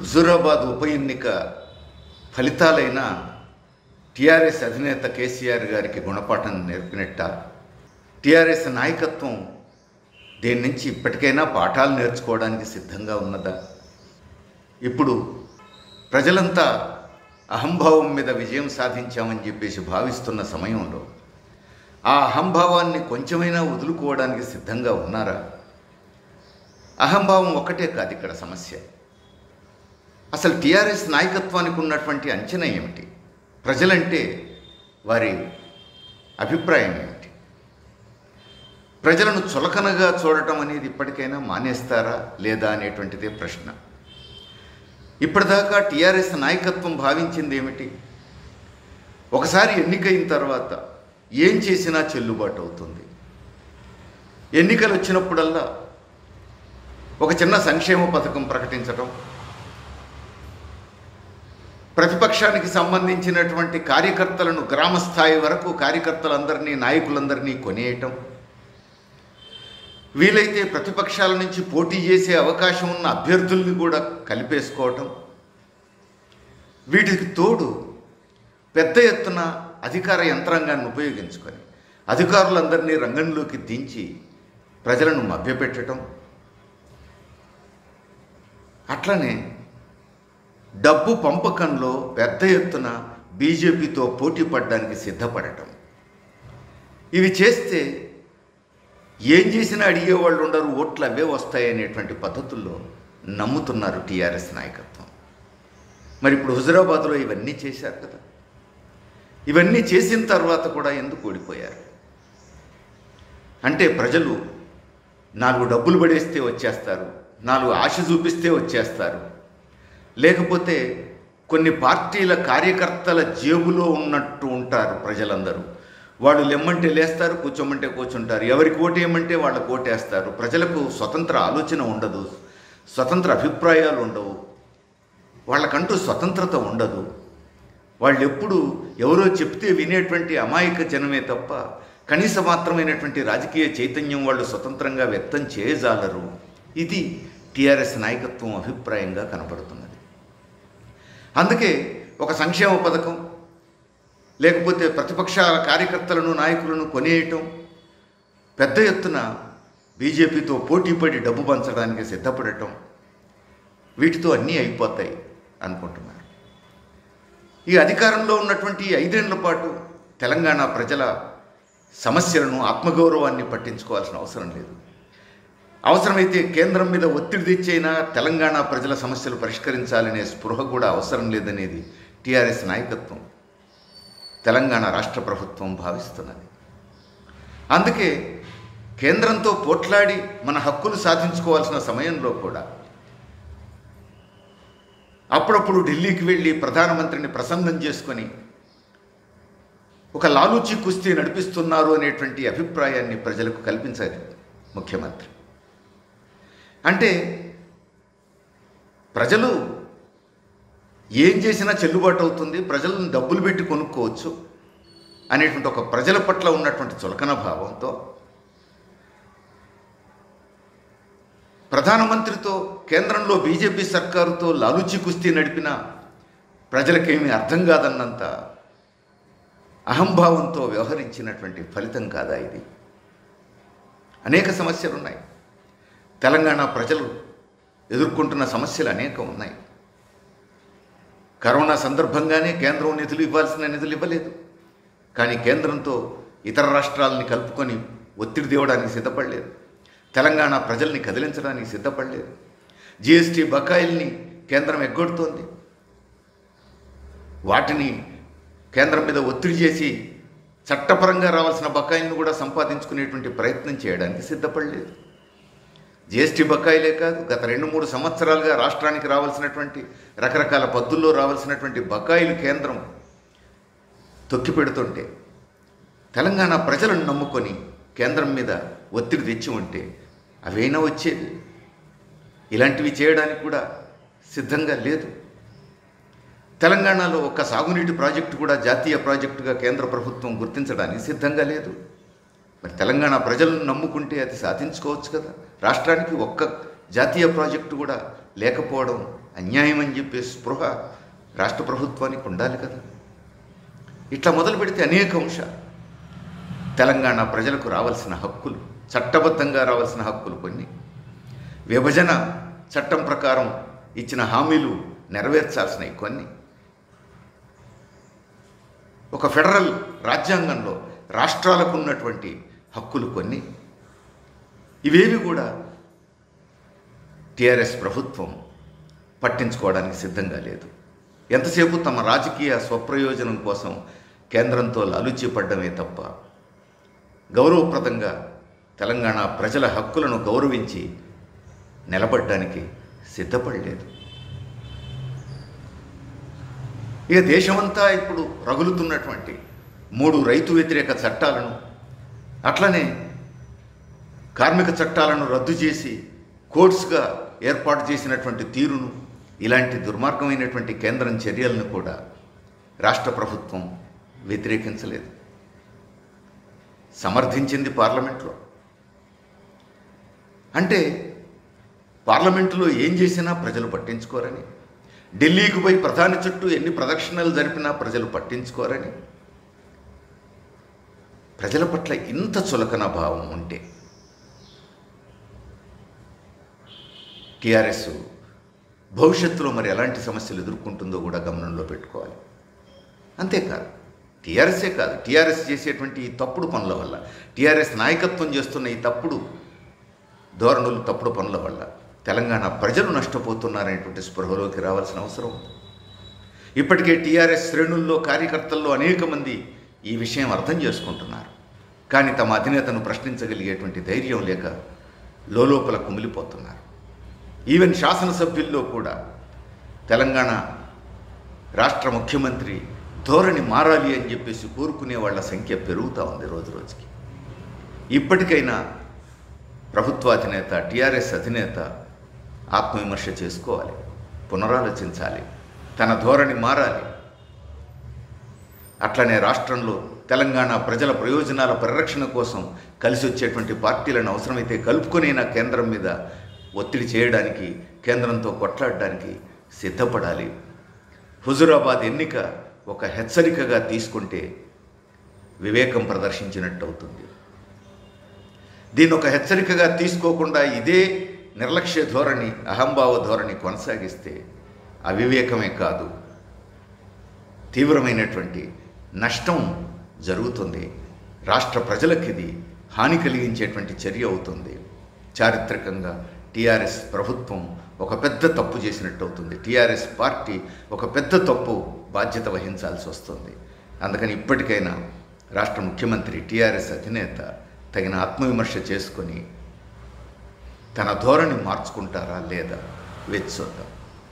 హుజూరాబాద్ ఉప ఎన్నిక ఫలితాలైన టీఆర్ఎస్ అధినేత కేసీఆర్ గారికి గుణపాఠం నేర్పినట్ట టీఆర్ఎస్ నాయకత్వం దేని నుంచి ఇప్పటికైనా పాఠాలు నేర్చుకోవడానికి సిద్ధంగా ఉన్నదా ఇప్పుడు ప్రజలంతా అహంభావం మీద విజయం సాధించామని చెప్పేసి భావిస్తున్న సమయంలో ఆ అహంభావాన్ని కొంచెమైనా వదులుకోవడానికి సిద్ధంగా ఉన్నారా అహంభావం ఒకటే కాదు ఇక్కడ సమస్య అసలు టీఆర్ఎస్ నాయకత్వానికి ఉన్నటువంటి అంచనా ఏమిటి ప్రజలంటే వారి అభిప్రాయం ఏమిటి ప్రజలను చులకనగా చూడటం అనేది ఇప్పటికైనా మానేస్తారా లేదా అనేటువంటిదే ప్రశ్న ఇప్పటిదాకా టీఆర్ఎస్ నాయకత్వం భావించింది ఏమిటి ఒకసారి ఎన్నికైన తర్వాత ఏం చేసినా చెల్లుబాటు అవుతుంది ఎన్నికలు వచ్చినప్పుడల్లా ఒక చిన్న సంక్షేమ పథకం ప్రకటించడం ప్రతిపక్షానికి సంబంధించినటువంటి కార్యకర్తలను గ్రామ స్థాయి వరకు కార్యకర్తలందరినీ నాయకులందరినీ కొనేయటం వీలైతే ప్రతిపక్షాల నుంచి పోటీ చేసే అవకాశం ఉన్న అభ్యర్థుల్ని కూడా కలిపేసుకోవటం వీటికి తోడు పెద్ద ఎత్తున అధికార యంత్రాంగాన్ని ఉపయోగించుకొని అధికారులందరినీ రంగంలోకి దించి ప్రజలను మభ్యపెట్టడం అట్లనే డబ్బు పంపకంలో పెద్ద ఎత్తున బీజేపీతో పోటీ పడడానికి సిద్ధపడటం ఇవి చేస్తే ఏం చేసినా అడిగేవాళ్ళు ఉండరు ఓట్లు అవే వస్తాయనేటువంటి పద్ధతుల్లో నమ్ముతున్నారు టీఆర్ఎస్ నాయకత్వం మరి ఇప్పుడు హుజరాబాద్లో ఇవన్నీ చేశారు కదా ఇవన్నీ చేసిన తర్వాత కూడా ఎందుకు ఓడిపోయారు అంటే ప్రజలు నాలుగు డబ్బులు పడేస్తే వచ్చేస్తారు నాలుగు ఆశ చూపిస్తే వచ్చేస్తారు లేకపోతే కొన్ని పార్టీల కార్యకర్తల జేబులో ఉన్నట్టు ఉంటారు ప్రజలందరూ వాళ్ళు లెమ్మంటే లేస్తారు కూర్చోమంటే కూర్చుంటారు ఎవరికి ఓటేయమంటే వాళ్ళకు ఓటేస్తారు ప్రజలకు స్వతంత్ర ఆలోచన ఉండదు స్వతంత్ర అభిప్రాయాలు ఉండవు వాళ్ళకంటూ స్వతంత్రత ఉండదు వాళ్ళు ఎప్పుడు ఎవరో చెప్తే వినేటువంటి అమాయక జనమే తప్ప కనీస మాత్రమైనటువంటి రాజకీయ చైతన్యం వాళ్ళు స్వతంత్రంగా వ్యక్తం చేయజాలరు ఇది టీఆర్ఎస్ నాయకత్వం అభిప్రాయంగా కనపడుతున్నది అందుకే ఒక సంక్షేమ పథకం లేకపోతే ప్రతిపక్షాల కార్యకర్తలను నాయకులను కొనేయటం పెద్ద ఎత్తున బీజేపీతో పోటీపడి డబ్బు పంచడానికి సిద్ధపడటం వీటితో అన్నీ అయిపోతాయి అనుకుంటున్నారు ఈ అధికారంలో ఉన్నటువంటి ఈ ఐదేళ్ల పాటు తెలంగాణ ప్రజల సమస్యలను ఆత్మగౌరవాన్ని పట్టించుకోవాల్సిన అవసరం లేదు అవసరమైతే కేంద్రం మీద ఒత్తిడి తెచ్చైనా తెలంగాణ ప్రజల సమస్యలు పరిష్కరించాలనే స్పృహ కూడా అవసరం లేదనేది టీఆర్ఎస్ నాయకత్వం తెలంగాణ రాష్ట్ర ప్రభుత్వం భావిస్తున్నది అందుకే కేంద్రంతో పోట్లాడి మన హక్కులు సాధించుకోవాల్సిన సమయంలో కూడా అప్పుడప్పుడు ఢిల్లీకి వెళ్ళి ప్రధానమంత్రిని ప్రసన్నం చేసుకొని ఒక లాలూచి కుస్తీ నడిపిస్తున్నారు అనేటువంటి అభిప్రాయాన్ని ప్రజలకు కల్పించాలి ముఖ్యమంత్రి అంటే ప్రజలు ఏం చేసినా చెల్లుబాటు అవుతుంది ప్రజలను డబ్బులు పెట్టి కొనుక్కోవచ్చు అనేటువంటి ఒక ప్రజల పట్ల ఉన్నటువంటి చులకన భావంతో ప్రధానమంత్రితో కేంద్రంలో బీజేపీ సర్కారుతో లాలూచి కుస్తీ నడిపిన ప్రజలకేమీ అర్థం కాదన్నంత అహంభావంతో వ్యవహరించినటువంటి ఫలితం కాదా ఇది అనేక సమస్యలు ఉన్నాయి తెలంగాణ ప్రజలు ఎదుర్కొంటున్న సమస్యలు అనేకం ఉన్నాయి కరోనా సందర్భంగానే కేంద్రం నిధులు ఇవ్వాల్సిన నిధులు ఇవ్వలేదు కానీ కేంద్రంతో ఇతర రాష్ట్రాలని కలుపుకొని ఒత్తిడి తేవడానికి సిద్ధపడలేదు తెలంగాణ ప్రజల్ని కదిలించడానికి సిద్ధపడలేదు జిఎస్టీ బకాయిల్ని కేంద్రం ఎగ్గొడుతోంది వాటిని కేంద్రం మీద ఒత్తిడి చేసి చట్టపరంగా రావాల్సిన బకాయిలను కూడా సంపాదించుకునేటువంటి ప్రయత్నం చేయడానికి సిద్ధపడలేదు జిఎస్టీ బకాయిలే కాదు గత రెండు మూడు సంవత్సరాలుగా రాష్ట్రానికి రావాల్సినటువంటి రకరకాల పద్ధతుల్లో రావాల్సినటువంటి బకాయిలు కేంద్రం తొక్కిపెడుతుంటే తెలంగాణ ప్రజలను నమ్ముకొని కేంద్రం మీద ఒత్తిడి తెచ్చి ఉంటే అవైనా వచ్చేది ఇలాంటివి చేయడానికి కూడా సిద్ధంగా లేదు తెలంగాణలో ఒక్క సాగునీటి ప్రాజెక్టు కూడా జాతీయ ప్రాజెక్టుగా కేంద్ర ప్రభుత్వం గుర్తించడానికి సిద్ధంగా లేదు మరి తెలంగాణ ప్రజలను నమ్ముకుంటే అది సాధించుకోవచ్చు కదా రాష్ట్రానికి ఒక్క జాతీయ ప్రాజెక్టు కూడా లేకపోవడం అన్యాయం అని చెప్పే స్పృహ రాష్ట్ర ప్రభుత్వానికి ఉండాలి కదా ఇట్లా మొదలు పెడితే అనేక అంశాలు తెలంగాణ ప్రజలకు రావాల్సిన హక్కులు చట్టబద్ధంగా రావాల్సిన హక్కులు కొన్ని విభజన చట్టం ప్రకారం ఇచ్చిన హామీలు నెరవేర్చాల్సినవి కొన్ని ఒక ఫెడరల్ రాజ్యాంగంలో రాష్ట్రాలకు ఉన్నటువంటి హక్కులు కొన్ని ఇవేవి కూడా టిఆర్ఎస్ ప్రభుత్వం పట్టించుకోవడానికి సిద్ధంగా లేదు ఎంతసేపు తమ రాజకీయ స్వప్రయోజనం కోసం కేంద్రంతో లాలుచి పడ్డమే తప్ప గౌరవప్రదంగా తెలంగాణ ప్రజల హక్కులను గౌరవించి నిలబడ్డానికి సిద్ధపడలేదు ఇక దేశమంతా ఇప్పుడు రగులుతున్నటువంటి మూడు రైతు వ్యతిరేక చట్టాలను అట్లనే కార్మిక చట్టాలను రద్దు చేసి కోర్ట్స్గా ఏర్పాటు చేసినటువంటి తీరును ఇలాంటి దుర్మార్గమైనటువంటి కేంద్రం చర్యలను కూడా రాష్ట్ర ప్రభుత్వం వ్యతిరేకించలేదు సమర్థించింది పార్లమెంట్లో అంటే పార్లమెంటులో ఏం చేసినా ప్రజలు పట్టించుకోరని ఢిల్లీకి పోయి ప్రధాని చుట్టూ ఎన్ని ప్రదక్షిణలు జరిపినా ప్రజలు పట్టించుకోరని ప్రజల పట్ల ఇంత చులకన భావం ఉంటే టీఆర్ఎస్ భవిష్యత్తులో మరి ఎలాంటి సమస్యలు ఎదుర్కొంటుందో కూడా గమనంలో పెట్టుకోవాలి అంతేకాదు టీఆర్ఎస్ఏ కాదు టీఆర్ఎస్ చేసేటువంటి ఈ తప్పుడు పనుల వల్ల టీఆర్ఎస్ నాయకత్వం చేస్తున్న ఈ తప్పుడు ధోరణులు తప్పుడు పనుల వల్ల తెలంగాణ ప్రజలు నష్టపోతున్నారనేటువంటి స్పృహలోకి రావాల్సిన అవసరం ఉంది ఇప్పటికే టీఆర్ఎస్ శ్రేణుల్లో కార్యకర్తల్లో అనేక మంది ఈ విషయం అర్థం చేసుకుంటున్నారు కానీ తమ అధినేతను ప్రశ్నించగలిగేటువంటి ధైర్యం లేక లోపల కుమిలిపోతున్నారు ఈవెన్ శాసనసభ్యుల్లో కూడా తెలంగాణ రాష్ట్ర ముఖ్యమంత్రి ధోరణి మారాలి అని చెప్పేసి కోరుకునే వాళ్ళ సంఖ్య పెరుగుతూ ఉంది రోజు రోజుకి ఇప్పటికైనా ప్రభుత్వాధినేత టీఆర్ఎస్ అధినేత ఆత్మవిమర్శ చేసుకోవాలి పునరాలోచించాలి తన ధోరణి మారాలి అట్లనే రాష్ట్రంలో తెలంగాణ ప్రజల ప్రయోజనాల పరిరక్షణ కోసం కలిసి వచ్చేటువంటి పార్టీలను అవసరమైతే కలుపుకొనైనా కేంద్రం మీద ఒత్తిడి చేయడానికి కేంద్రంతో కొట్లాడడానికి సిద్ధపడాలి హుజురాబాద్ ఎన్నిక ఒక హెచ్చరికగా తీసుకుంటే వివేకం ప్రదర్శించినట్టు అవుతుంది దీన్ని ఒక హెచ్చరికగా తీసుకోకుండా ఇదే నిర్లక్ష్య ధోరణి అహంభావ ధోరణి కొనసాగిస్తే అవివేకమే కాదు తీవ్రమైనటువంటి నష్టం జరుగుతుంది రాష్ట్ర ప్రజలకు ఇది హాని కలిగించేటువంటి చర్య అవుతుంది చారిత్రకంగా టీఆర్ఎస్ ప్రభుత్వం ఒక పెద్ద తప్పు చేసినట్టు అవుతుంది టీఆర్ఎస్ పార్టీ ఒక పెద్ద తప్పు బాధ్యత వహించాల్సి వస్తుంది అందుకని ఇప్పటికైనా రాష్ట్ర ముఖ్యమంత్రి టీఆర్ఎస్ అధినేత తగిన ఆత్మవిమర్శ చేసుకొని తన ధోరణి మార్చుకుంటారా లేదా వేచి చూద్దాం